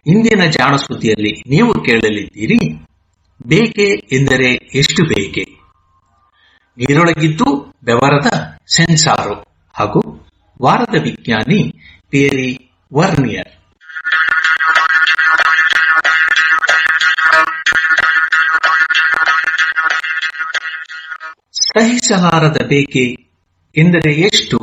ಇಂದಿನ ಜಾಣ ಸುದ್ದಿಯಲ್ಲಿ ನೀವು ಕೇಳಲಿದ್ದೀರಿ ಬೇಕೆ ಎಂದರೆ ಎಷ್ಟು ಬೇಕೆ ನೀರೊಳಗಿದ್ದು ಬೆವರದ ಸೆನ್ಸಾರು ಹಾಗೂ ವಾರದ ವಿಜ್ಞಾನಿ ಪೇರಿ ವರ್ನಿಯರ್ ಸಹಿಸಲಾರದ ಬೇಕೆ ಎಂದರೆ ಎಷ್ಟು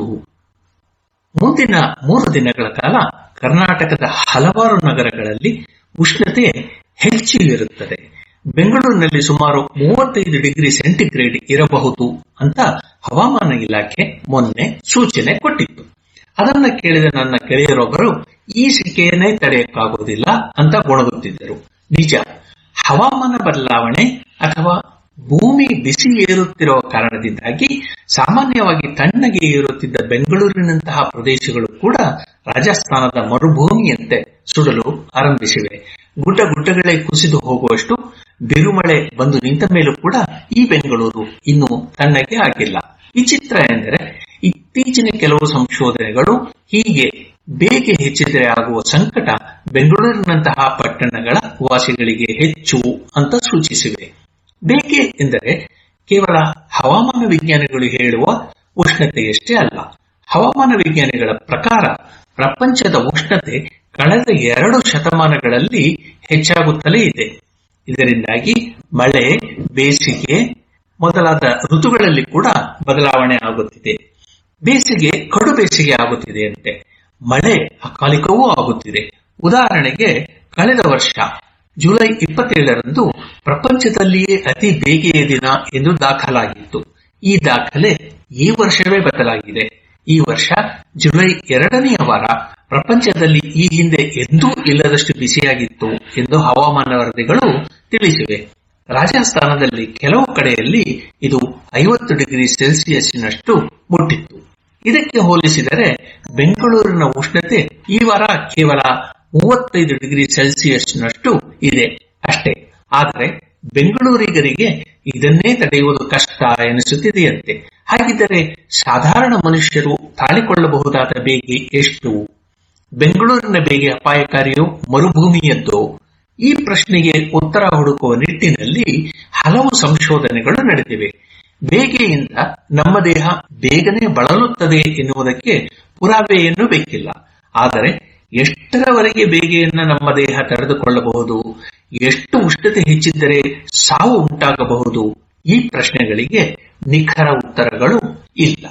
ಮುಂದಿನ ಮೂರು ದಿನಗಳ ಕಾಲ ಕರ್ನಾಟಕದ ಹಲವಾರು ನಗರಗಳಲ್ಲಿ ಉಷ್ಣತೆ ಹೆಚ್ಚು ಇರುತ್ತದೆ ಬೆಂಗಳೂರಿನಲ್ಲಿ ಸುಮಾರು ಮೂವತ್ತೈದು ಡಿಗ್ರಿ ಸೆಂಟಿಗ್ರೇಡ್ ಇರಬಹುದು ಅಂತ ಹವಾಮಾನ ಇಲಾಖೆ ಮೊನ್ನೆ ಸೂಚನೆ ಕೊಟ್ಟಿತ್ತು ಅದನ್ನ ಕೇಳಿದ ನನ್ನ ಗೆಳೆಯರೊಬ್ಬರು ಈ ಸಿಕೆಯನ್ನೇ ತಡೆಯಕ್ಕಾಗುವುದಿಲ್ಲ ಅಂತ ಗೊಣಗುತ್ತಿದ್ದರು ನಿಜ ಹವಾಮಾನ ಬದಲಾವಣೆ ಅಥವಾ ಭೂಮಿ ಬಿಸಿ ಏರುತ್ತಿರುವ ಕಾರಣದಿಂದಾಗಿ ಸಾಮಾನ್ಯವಾಗಿ ತಣ್ಣಗೆ ಏರುತ್ತಿದ್ದ ಬೆಂಗಳೂರಿನಂತಹ ಪ್ರದೇಶಗಳು ಕೂಡ ರಾಜಸ್ಥಾನದ ಮರುಭೂಮಿಯಂತೆ ಸುಡಲು ಆರಂಭಿಸಿವೆ ಗುಡ್ಡ ಗುಡ್ಡಗಳೇ ಕುಸಿದು ಹೋಗುವಷ್ಟು ಬಿರುಮಳೆ ಬಂದು ನಿಂತ ಮೇಲೂ ಕೂಡ ಈ ಬೆಂಗಳೂರು ಇನ್ನೂ ತಣ್ಣಗೆ ಆಗಿಲ್ಲ ವಿಚಿತ್ರ ಎಂದರೆ ಇತ್ತೀಚಿನ ಕೆಲವು ಸಂಶೋಧನೆಗಳು ಹೀಗೆ ಬೇಗೆ ಹೆಚ್ಚಿದರೆ ಆಗುವ ಸಂಕಟ ಬೆಂಗಳೂರಿನಂತಹ ಪಟ್ಟಣಗಳ ವಾಸಿಗಳಿಗೆ ಹೆಚ್ಚು ಅಂತ ಸೂಚಿಸಿವೆ ಬೇಗೆ ಎಂದರೆ ಕೇವಲ ಹವಾಮಾನ ವಿಜ್ಞಾನಿಗಳು ಹೇಳುವ ಉಷ್ಣತೆಯಷ್ಟೇ ಅಲ್ಲ ಹವಾಮಾನ ವಿಜ್ಞಾನಿಗಳ ಪ್ರಕಾರ ಪ್ರಪಂಚದ ಉಷ್ಣತೆ ಕಳೆದ ಎರಡು ಶತಮಾನಗಳಲ್ಲಿ ಹೆಚ್ಚಾಗುತ್ತಲೇ ಇದೆ ಇದರಿಂದಾಗಿ ಮಳೆ ಬೇಸಿಗೆ ಮೊದಲಾದ ಋತುಗಳಲ್ಲಿ ಕೂಡ ಬದಲಾವಣೆ ಆಗುತ್ತಿದೆ ಬೇಸಿಗೆ ಕಡು ಬೇಸಿಗೆ ಆಗುತ್ತಿದೆ ಅಂತೆ ಮಳೆ ಅಕಾಲಿಕವೂ ಆಗುತ್ತಿದೆ ಉದಾಹರಣೆಗೆ ಕಳೆದ ವರ್ಷ ಜುಲೈ ಇಪ್ಪತ್ತೇಳರಂದು ಪ್ರಪಂಚದಲ್ಲಿಯೇ ಅತಿ ಬೇಗೆಯ ದಿನ ಎಂದು ದಾಖಲಾಗಿತ್ತು ಈ ದಾಖಲೆ ಈ ವರ್ಷವೇ ಬದಲಾಗಿದೆ ಈ ವರ್ಷ ಜುಲೈ ಎರಡನೆಯ ವಾರ ಪ್ರಪಂಚದಲ್ಲಿ ಈ ಹಿಂದೆ ಎಂದೂ ಇಲ್ಲದಷ್ಟು ಬಿಸಿಯಾಗಿತ್ತು ಎಂದು ಹವಾಮಾನ ವರದಿಗಳು ತಿಳಿಸಿವೆ ರಾಜಸ್ಥಾನದಲ್ಲಿ ಕೆಲವು ಕಡೆಯಲ್ಲಿ ಇದು ಐವತ್ತು ಡಿಗ್ರಿ ಸೆಲ್ಸಿಯಸ್ನಷ್ಟು ಮುಟ್ಟಿತ್ತು ಇದಕ್ಕೆ ಹೋಲಿಸಿದರೆ ಬೆಂಗಳೂರಿನ ಉಷ್ಣತೆ ಈ ವಾರ ಕೇವಲ ಮೂವತ್ತೈದು ಡಿಗ್ರಿ ಸೆಲ್ಸಿಯಸ್ನಷ್ಟು ಇದೆ ಅಷ್ಟೇ ಆದರೆ ಬೆಂಗಳೂರಿಗರಿಗೆ ಇದನ್ನೇ ತಡೆಯುವುದು ಕಷ್ಟ ಎನಿಸುತ್ತಿದೆಯಂತೆ ಹಾಗಿದ್ದರೆ ಸಾಧಾರಣ ಮನುಷ್ಯರು ತಾಳಿಕೊಳ್ಳಬಹುದಾದ ಬೇಗೆ ಎಷ್ಟು ಬೆಂಗಳೂರಿನ ಬೇಗೆ ಅಪಾಯಕಾರಿಯೋ ಮರುಭೂಮಿಯದ್ದೋ ಈ ಪ್ರಶ್ನೆಗೆ ಉತ್ತರ ಹುಡುಕುವ ನಿಟ್ಟಿನಲ್ಲಿ ಹಲವು ಸಂಶೋಧನೆಗಳು ನಡೆದಿವೆ ಬೇಗೆಯಿಂದ ನಮ್ಮ ದೇಹ ಬೇಗನೆ ಬಳಲುತ್ತದೆ ಎನ್ನುವುದಕ್ಕೆ ಪುರಾವೆಯನ್ನು ಬೇಕಿಲ್ಲ ಆದರೆ ಎಷ್ಟರವರೆಗೆ ಬೇಗೆಯನ್ನ ನಮ್ಮ ದೇಹ ತಡೆದುಕೊಳ್ಳಬಹುದು ಎಷ್ಟು ಉಷ್ಣತೆ ಹೆಚ್ಚಿದ್ದರೆ ಸಾವು ಉಂಟಾಗಬಹುದು ಈ ಪ್ರಶ್ನೆಗಳಿಗೆ ನಿಖರ ಉತ್ತರಗಳು ಇಲ್ಲ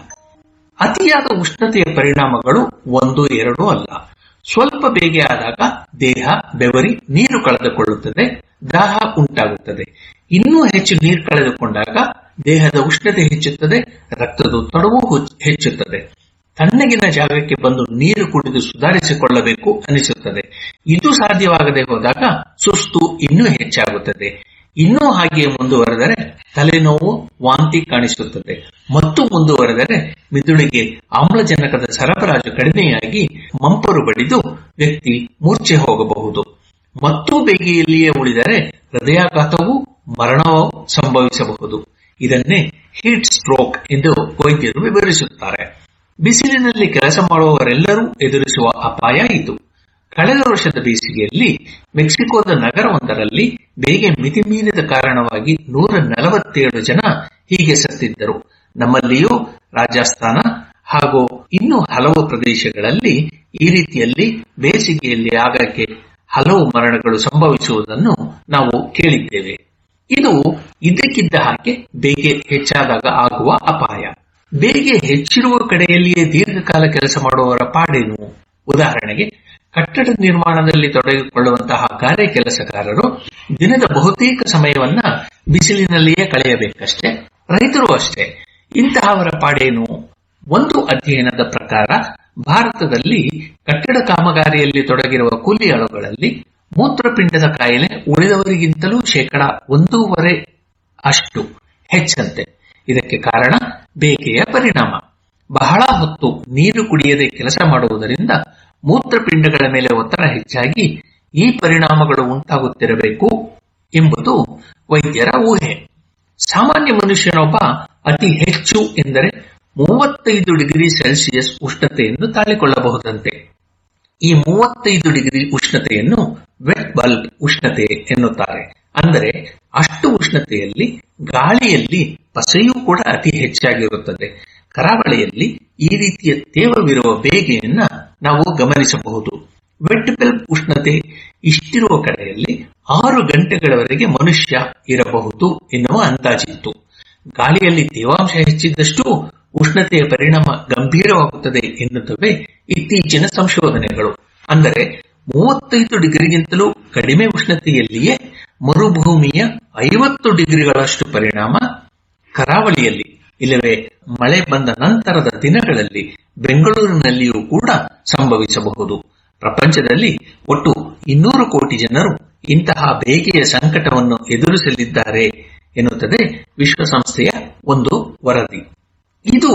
ಅತಿಯಾದ ಉಷ್ಣತೆಯ ಪರಿಣಾಮಗಳು ಒಂದು ಎರಡು ಅಲ್ಲ ಸ್ವಲ್ಪ ಬೇಗೆ ಆದಾಗ ದೇಹ ಬೆವರಿ ನೀರು ಕಳೆದುಕೊಳ್ಳುತ್ತದೆ ದಾಹ ಉಂಟಾಗುತ್ತದೆ ಇನ್ನೂ ಹೆಚ್ಚು ನೀರು ಕಳೆದುಕೊಂಡಾಗ ದೇಹದ ಉಷ್ಣತೆ ಹೆಚ್ಚುತ್ತದೆ ರಕ್ತದೊತ್ತಡವೂ ಹೆಚ್ಚುತ್ತದೆ ತಣ್ಣಗಿನ ಜಾಗಕ್ಕೆ ಬಂದು ನೀರು ಕುಡಿದು ಸುಧಾರಿಸಿಕೊಳ್ಳಬೇಕು ಅನಿಸುತ್ತದೆ ಇದು ಸಾಧ್ಯವಾಗದೆ ಹೋದಾಗ ಸುಸ್ತು ಇನ್ನೂ ಹೆಚ್ಚಾಗುತ್ತದೆ ಇನ್ನೂ ಹಾಗೆಯೇ ಮುಂದುವರೆದರೆ ತಲೆನೋವು ವಾಂತಿ ಕಾಣಿಸುತ್ತದೆ ಮತ್ತು ಮುಂದುವರೆದರೆ ಮಿದುಳಿಗೆ ಆಮ್ಲಜನಕದ ಸರಬರಾಜು ಕಡಿಮೆಯಾಗಿ ಮಂಪರು ಬಡಿದು ವ್ಯಕ್ತಿ ಮೂರ್ಛೆ ಹೋಗಬಹುದು ಮತ್ತು ಬೇಗೆಯಲ್ಲಿಯೇ ಉಳಿದರೆ ಹೃದಯಾಘಾತವೂ ಮರಣವೂ ಸಂಭವಿಸಬಹುದು ಇದನ್ನೇ ಹೀಟ್ ಸ್ಟ್ರೋಕ್ ಎಂದು ವೈದ್ಯರು ವಿವರಿಸುತ್ತಾರೆ ಬಿಸಿಲಿನಲ್ಲಿ ಕೆಲಸ ಮಾಡುವವರೆಲ್ಲರೂ ಎದುರಿಸುವ ಅಪಾಯ ಇದು ಕಳೆದ ವರ್ಷದ ಬೇಸಿಗೆಯಲ್ಲಿ ಮೆಕ್ಸಿಕೋದ ನಗರವೊಂದರಲ್ಲಿ ಬೇಗೆ ಮಿತಿಮೀರಿದ ಕಾರಣವಾಗಿ ನೂರ ನಲವತ್ತೇಳು ಜನ ಹೀಗೆ ಸತ್ತಿದ್ದರು ನಮ್ಮಲ್ಲಿಯೂ ರಾಜಸ್ಥಾನ ಹಾಗೂ ಇನ್ನೂ ಹಲವು ಪ್ರದೇಶಗಳಲ್ಲಿ ಈ ರೀತಿಯಲ್ಲಿ ಬೇಸಿಗೆಯಲ್ಲಿ ಆಗಾಗ್ಗೆ ಹಲವು ಮರಣಗಳು ಸಂಭವಿಸುವುದನ್ನು ನಾವು ಕೇಳಿದ್ದೇವೆ ಇದು ಇದ್ದಕ್ಕಿದ್ದ ಹಾಗೆ ಬೇಗೆ ಹೆಚ್ಚಾದಾಗ ಆಗುವ ಅಪಾಯ ಬೇಗೆ ಹೆಚ್ಚಿರುವ ಕಡೆಯಲ್ಲಿಯೇ ದೀರ್ಘಕಾಲ ಕೆಲಸ ಮಾಡುವವರ ಪಾಡೇನು ಉದಾಹರಣೆಗೆ ಕಟ್ಟಡ ನಿರ್ಮಾಣದಲ್ಲಿ ತೊಡಗಿಕೊಳ್ಳುವಂತಹ ಗಾರೆ ಕೆಲಸಗಾರರು ದಿನದ ಬಹುತೇಕ ಸಮಯವನ್ನ ಬಿಸಿಲಿನಲ್ಲಿಯೇ ಕಳೆಯಬೇಕಷ್ಟೇ ರೈತರು ಅಷ್ಟೇ ಇಂತಹವರ ಪಾಡೇನು ಒಂದು ಅಧ್ಯಯನದ ಪ್ರಕಾರ ಭಾರತದಲ್ಲಿ ಕಟ್ಟಡ ಕಾಮಗಾರಿಯಲ್ಲಿ ತೊಡಗಿರುವ ಕೂಲಿಯಾಳುಗಳಲ್ಲಿ ಮೂತ್ರಪಿಂಡದ ಕಾಯಿಲೆ ಉಳಿದವರಿಗಿಂತಲೂ ಶೇಕಡ ಒಂದೂವರೆ ಅಷ್ಟು ಹೆಚ್ಚಂತೆ ಇದಕ್ಕೆ ಕಾರಣ ಬೇಗೆಯ ಪರಿಣಾಮ ಬಹಳ ಹೊತ್ತು ನೀರು ಕುಡಿಯದೆ ಕೆಲಸ ಮಾಡುವುದರಿಂದ ಮೂತ್ರಪಿಂಡಗಳ ಮೇಲೆ ಒತ್ತಡ ಹೆಚ್ಚಾಗಿ ಈ ಪರಿಣಾಮಗಳು ಉಂಟಾಗುತ್ತಿರಬೇಕು ಎಂಬುದು ವೈದ್ಯರ ಊಹೆ ಸಾಮಾನ್ಯ ಮನುಷ್ಯನೊಬ್ಬ ಅತಿ ಹೆಚ್ಚು ಎಂದರೆ ಮೂವತ್ತೈದು ಡಿಗ್ರಿ ಸೆಲ್ಸಿಯಸ್ ಉಷ್ಣತೆಯನ್ನು ತಾಳಿಕೊಳ್ಳಬಹುದಂತೆ ಈ ಮೂವತ್ತೈದು ಡಿಗ್ರಿ ಉಷ್ಣತೆಯನ್ನು ವೆಟ್ ಬಲ್ಬ್ ಉಷ್ಣತೆ ಎನ್ನುತ್ತಾರೆ ಅಂದರೆ ಅಷ್ಟು ಉಷ್ಣತೆಯಲ್ಲಿ ಗಾಳಿಯಲ್ಲಿ ಪಸೆಯೂ ಕೂಡ ಅತಿ ಹೆಚ್ಚಾಗಿರುತ್ತದೆ ಕರಾವಳಿಯಲ್ಲಿ ಈ ರೀತಿಯ ತೇವವಿರುವ ಬೇಗೆಯನ್ನ ನಾವು ಗಮನಿಸಬಹುದು ವೆಟ್ ಬಲ್ಬ್ ಉಷ್ಣತೆ ಇಷ್ಟಿರುವ ಕಡೆಯಲ್ಲಿ ಆರು ಗಂಟೆಗಳವರೆಗೆ ಮನುಷ್ಯ ಇರಬಹುದು ಎನ್ನುವ ಅಂದಾಜಿತ್ತು ಗಾಳಿಯಲ್ಲಿ ತೇವಾಂಶ ಹೆಚ್ಚಿದ್ದಷ್ಟು ಉಷ್ಣತೆಯ ಪರಿಣಾಮ ಗಂಭೀರವಾಗುತ್ತದೆ ಎನ್ನುತ್ತವೆ ಇತ್ತೀಚಿನ ಸಂಶೋಧನೆಗಳು ಅಂದರೆ ಮೂವತ್ತೈದು ಡಿಗ್ರಿಗಿಂತಲೂ ಕಡಿಮೆ ಉಷ್ಣತೆಯಲ್ಲಿಯೇ ಮರುಭೂಮಿಯ ಐವತ್ತು ಡಿಗ್ರಿಗಳಷ್ಟು ಪರಿಣಾಮ ಕರಾವಳಿಯಲ್ಲಿ ಇಲ್ಲವೇ ಮಳೆ ಬಂದ ನಂತರದ ದಿನಗಳಲ್ಲಿ ಬೆಂಗಳೂರಿನಲ್ಲಿಯೂ ಕೂಡ ಸಂಭವಿಸಬಹುದು ಪ್ರಪಂಚದಲ್ಲಿ ಒಟ್ಟು ಇನ್ನೂರು ಕೋಟಿ ಜನರು ಇಂತಹ ಬೇಗೆಯ ಸಂಕಟವನ್ನು ಎದುರಿಸಲಿದ್ದಾರೆ ಎನ್ನುತ್ತದೆ ವಿಶ್ವಸಂಸ್ಥೆಯ ಒಂದು ವರದಿ ಇದು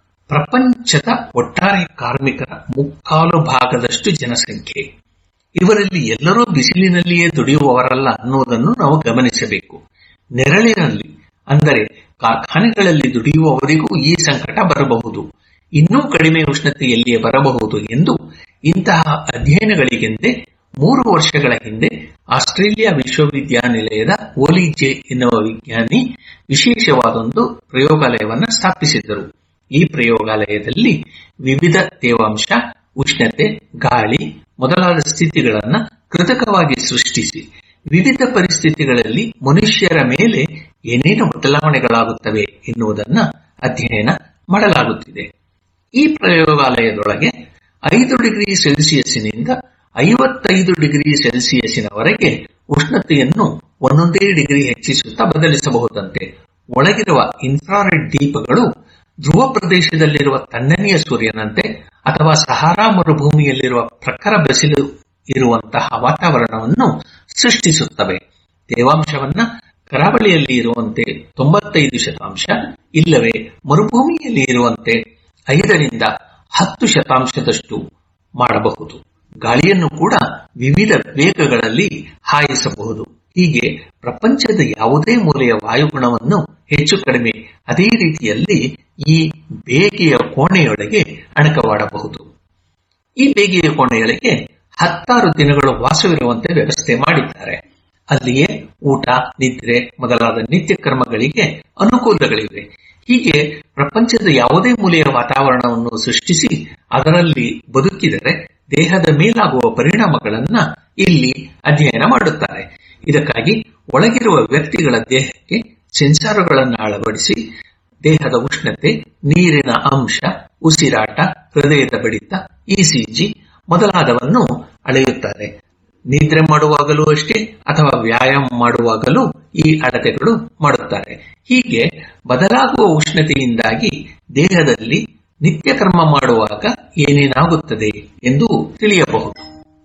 ಪ್ರಪಂಚದ ಒಟ್ಟಾರೆ ಕಾರ್ಮಿಕರ ಮುಕ್ಕಾಲು ಭಾಗದಷ್ಟು ಜನಸಂಖ್ಯೆ ಇವರಲ್ಲಿ ಎಲ್ಲರೂ ಬಿಸಿಲಿನಲ್ಲಿಯೇ ದುಡಿಯುವವರಲ್ಲ ಅನ್ನುವುದನ್ನು ನಾವು ಗಮನಿಸಬೇಕು ನೆರಳಿನಲ್ಲಿ ಅಂದರೆ ಕಾರ್ಖಾನೆಗಳಲ್ಲಿ ದುಡಿಯುವವರಿಗೂ ಈ ಸಂಕಟ ಬರಬಹುದು ಇನ್ನೂ ಕಡಿಮೆ ಉಷ್ಣತೆಯಲ್ಲಿಯೇ ಬರಬಹುದು ಎಂದು ಇಂತಹ ಅಧ್ಯಯನಗಳಿಗೆಂದೇ ಮೂರು ವರ್ಷಗಳ ಹಿಂದೆ ಆಸ್ಟ್ರೇಲಿಯಾ ವಿಶ್ವವಿದ್ಯಾನಿಲಯದ ಓಲಿಜೆ ಎನ್ನುವ ವಿಜ್ಞಾನಿ ವಿಶೇಷವಾದೊಂದು ಪ್ರಯೋಗಾಲಯವನ್ನ ಸ್ಥಾಪಿಸಿದ್ದರು ಈ ಪ್ರಯೋಗಾಲಯದಲ್ಲಿ ವಿವಿಧ ತೇವಾಂಶ ಉಷ್ಣತೆ ಗಾಳಿ ಮೊದಲಾದ ಸ್ಥಿತಿಗಳನ್ನ ಕೃತಕವಾಗಿ ಸೃಷ್ಟಿಸಿ ವಿವಿಧ ಪರಿಸ್ಥಿತಿಗಳಲ್ಲಿ ಮನುಷ್ಯರ ಮೇಲೆ ಏನೇನು ಬದಲಾವಣೆಗಳಾಗುತ್ತವೆ ಎನ್ನುವುದನ್ನ ಅಧ್ಯಯನ ಮಾಡಲಾಗುತ್ತಿದೆ ಈ ಪ್ರಯೋಗಾಲಯದೊಳಗೆ ಐದು ಡಿಗ್ರಿ ಸೆಲ್ಸಿಯಸ್ನಿಂದ ಐವತ್ತೈದು ಡಿಗ್ರಿ ಸೆಲ್ಸಿಯಸ್ಸಿನವರೆಗೆ ಉಷ್ಣತೆಯನ್ನು ಒಂದೊಂದೇ ಡಿಗ್ರಿ ಹೆಚ್ಚಿಸುತ್ತಾ ಬದಲಿಸಬಹುದಂತೆ ಒಳಗಿರುವ ಇನ್ಫ್ರಾರೆಡ್ ದೀಪಗಳು ಧ್ರುವ ಪ್ರದೇಶದಲ್ಲಿರುವ ತಣ್ಣನೆಯ ಸೂರ್ಯನಂತೆ ಅಥವಾ ಸಹಾರಾ ಮರುಭೂಮಿಯಲ್ಲಿರುವ ಪ್ರಖರ ಬಿಸಿಲು ಇರುವಂತಹ ವಾತಾವರಣವನ್ನು ಸೃಷ್ಟಿಸುತ್ತವೆ ತೇವಾಂಶವನ್ನ ಕರಾವಳಿಯಲ್ಲಿ ಇರುವಂತೆ ತೊಂಬತ್ತೈದು ಶತಾಂಶ ಇಲ್ಲವೇ ಮರುಭೂಮಿಯಲ್ಲಿ ಇರುವಂತೆ ಐದರಿಂದ ಹತ್ತು ಶತಾಂಶದಷ್ಟು ಮಾಡಬಹುದು ಗಾಳಿಯನ್ನು ಕೂಡ ವಿವಿಧ ವೇಗಗಳಲ್ಲಿ ಹಾಯಿಸಬಹುದು ಹೀಗೆ ಪ್ರಪಂಚದ ಯಾವುದೇ ಮೂಲೆಯ ವಾಯುಗುಣವನ್ನು ಹೆಚ್ಚು ಕಡಿಮೆ ಅದೇ ರೀತಿಯಲ್ಲಿ ಈ ಬೇಗೆಯ ಕೋಣೆಯೊಳಗೆ ಅಣಕವಾಡಬಹುದು ಈ ಬೇಗೆಯ ಕೋಣೆಯೊಳಗೆ ಹತ್ತಾರು ದಿನಗಳು ವಾಸವಿರುವಂತೆ ವ್ಯವಸ್ಥೆ ಮಾಡಿದ್ದಾರೆ ಅಲ್ಲಿಯೇ ಊಟ ನಿದ್ರೆ ಮೊದಲಾದ ನಿತ್ಯ ಕರ್ಮಗಳಿಗೆ ಅನುಕೂಲಗಳಿವೆ ಹೀಗೆ ಪ್ರಪಂಚದ ಯಾವುದೇ ಮೂಲೆಯ ವಾತಾವರಣವನ್ನು ಸೃಷ್ಟಿಸಿ ಅದರಲ್ಲಿ ಬದುಕಿದರೆ ದೇಹದ ಮೇಲಾಗುವ ಪರಿಣಾಮಗಳನ್ನ ಇಲ್ಲಿ ಅಧ್ಯಯನ ಮಾಡುತ್ತಾರೆ ಇದಕ್ಕಾಗಿ ಒಳಗಿರುವ ವ್ಯಕ್ತಿಗಳ ದೇಹಕ್ಕೆ ಸೆನ್ಸಾರುಗಳನ್ನು ಅಳವಡಿಸಿ ದೇಹದ ಉಷ್ಣತೆ ನೀರಿನ ಅಂಶ ಉಸಿರಾಟ ಹೃದಯದ ಬಡಿತ ಇಸಿಜಿ ಮೊದಲಾದವನ್ನು ಅಳೆಯುತ್ತಾರೆ ನಿದ್ರೆ ಮಾಡುವಾಗಲೂ ಅಷ್ಟೇ ಅಥವಾ ವ್ಯಾಯಾಮ ಮಾಡುವಾಗಲೂ ಈ ಅಳತೆಗಳು ಮಾಡುತ್ತಾರೆ ಹೀಗೆ ಬದಲಾಗುವ ಉಷ್ಣತೆಯಿಂದಾಗಿ ದೇಹದಲ್ಲಿ ನಿತ್ಯ ಕರ್ಮ ಮಾಡುವಾಗ ಏನೇನಾಗುತ್ತದೆ ಎಂದು ತಿಳಿಯಬಹುದು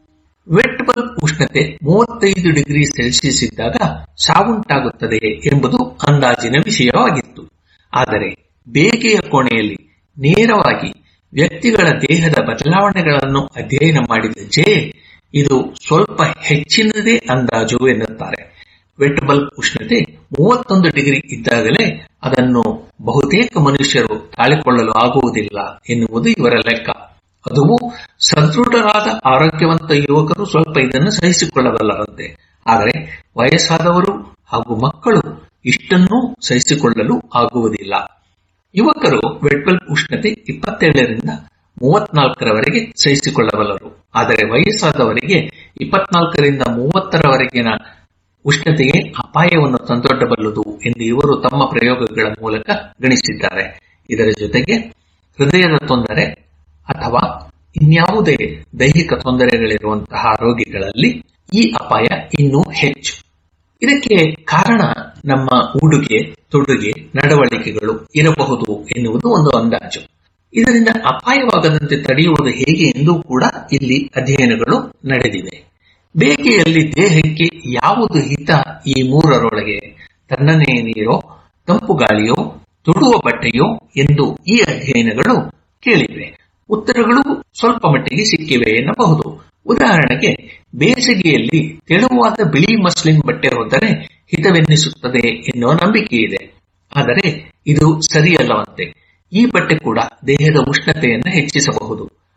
ವೆಟ್ ಬಲ್ಬ್ ಉಷ್ಣತೆ ಮೂವತ್ತೈದು ಡಿಗ್ರಿ ಸೆಲ್ಸಿಯಸ್ ಇದ್ದಾಗ ಸಾವುಂಟಾಗುತ್ತದೆ ಎಂಬುದು ಅಂದಾಜಿನ ವಿಷಯವಾಗಿತ್ತು ಆದರೆ ಬೇಗೆಯ ಕೋಣೆಯಲ್ಲಿ ನೇರವಾಗಿ ವ್ಯಕ್ತಿಗಳ ದೇಹದ ಬದಲಾವಣೆಗಳನ್ನು ಅಧ್ಯಯನ ಮಾಡಿದ ಜೆ ಇದು ಸ್ವಲ್ಪ ಹೆಚ್ಚಿನದೇ ಅಂದಾಜು ಎನ್ನುತ್ತಾರೆ ವೆಟ್ ಬಲ್ಬ್ ಉಷ್ಣತೆ ಮೂವತ್ತೊಂದು ಡಿಗ್ರಿ ಇದ್ದಾಗಲೇ ಅದನ್ನು ಬಹುತೇಕ ಮನುಷ್ಯರು ತಾಳಿಕೊಳ್ಳಲು ಆಗುವುದಿಲ್ಲ ಎನ್ನುವುದು ಇವರ ಲೆಕ್ಕ ಅದುವು ಸದೃಢರಾದ ಆರೋಗ್ಯವಂತ ಯುವಕರು ಸ್ವಲ್ಪ ಇದನ್ನು ಸಹಿಸಿಕೊಳ್ಳಬಲ್ಲರಂತೆ ಆದರೆ ವಯಸ್ಸಾದವರು ಹಾಗೂ ಮಕ್ಕಳು ಇಷ್ಟನ್ನೂ ಸಹಿಸಿಕೊಳ್ಳಲು ಆಗುವುದಿಲ್ಲ ಯುವಕರು ವೆಟ್ ಬಲ್ಬ್ ಉಷ್ಣತೆ ಇಪ್ಪತ್ತೇಳರಿಂದ ಮೂವತ್ನಾಲ್ಕರವರೆಗೆ ಸಹಿಸಿಕೊಳ್ಳಬಲ್ಲರು ಆದರೆ ವಯಸ್ಸಾದವರಿಗೆ ಇಪ್ಪತ್ನಾಲ್ಕರಿಂದ ಮೂವತ್ತರವರೆಗಿನ ಉಷ್ಣತೆಯೇ ಅಪಾಯವನ್ನು ತಂದೊಡ್ಡಬಲ್ಲದು ಎಂದು ಇವರು ತಮ್ಮ ಪ್ರಯೋಗಗಳ ಮೂಲಕ ಗಣಿಸಿದ್ದಾರೆ ಇದರ ಜೊತೆಗೆ ಹೃದಯದ ತೊಂದರೆ ಅಥವಾ ಇನ್ಯಾವುದೇ ದೈಹಿಕ ತೊಂದರೆಗಳಿರುವಂತಹ ರೋಗಿಗಳಲ್ಲಿ ಈ ಅಪಾಯ ಇನ್ನೂ ಹೆಚ್ಚು ಇದಕ್ಕೆ ಕಾರಣ ನಮ್ಮ ಉಡುಗೆ ತೊಡುಗೆ ನಡವಳಿಕೆಗಳು ಇರಬಹುದು ಎನ್ನುವುದು ಒಂದು ಅಂದಾಜು ಇದರಿಂದ ಅಪಾಯವಾಗದಂತೆ ತಡೆಯುವುದು ಹೇಗೆ ಎಂದು ಕೂಡ ಇಲ್ಲಿ ಅಧ್ಯಯನಗಳು ನಡೆದಿವೆ ಬೇಗೆಯಲ್ಲಿ ದೇಹಕ್ಕೆ ಯಾವುದು ಹಿತ ಈ ಮೂರರೊಳಗೆ ತಣ್ಣನೆಯ ನೀರೋ ತಂಪು ಗಾಳಿಯೋ ತೊಡುವ ಬಟ್ಟೆಯೋ ಎಂದು ಈ ಅಧ್ಯಯನಗಳು ಕೇಳಿವೆ ಉತ್ತರಗಳು ಸ್ವಲ್ಪ ಮಟ್ಟಿಗೆ ಸಿಕ್ಕಿವೆ ಎನ್ನಬಹುದು ಉದಾಹರಣೆಗೆ ಬೇಸಿಗೆಯಲ್ಲಿ ತೆಳುವಾದ ಬಿಳಿ ಮಸ್ಲಿನ್ ಬಟ್ಟೆ ಹೋದರೆ ಹಿತವೆನ್ನಿಸುತ್ತದೆ ಎನ್ನುವ ನಂಬಿಕೆ ಇದೆ ಆದರೆ ಇದು ಸರಿಯಲ್ಲವಂತೆ ಈ ಬಟ್ಟೆ ಕೂಡ ದೇಹದ ಉಷ್ಣತೆಯನ್ನು ಹೆಚ್ಚಿಸಬಹುದು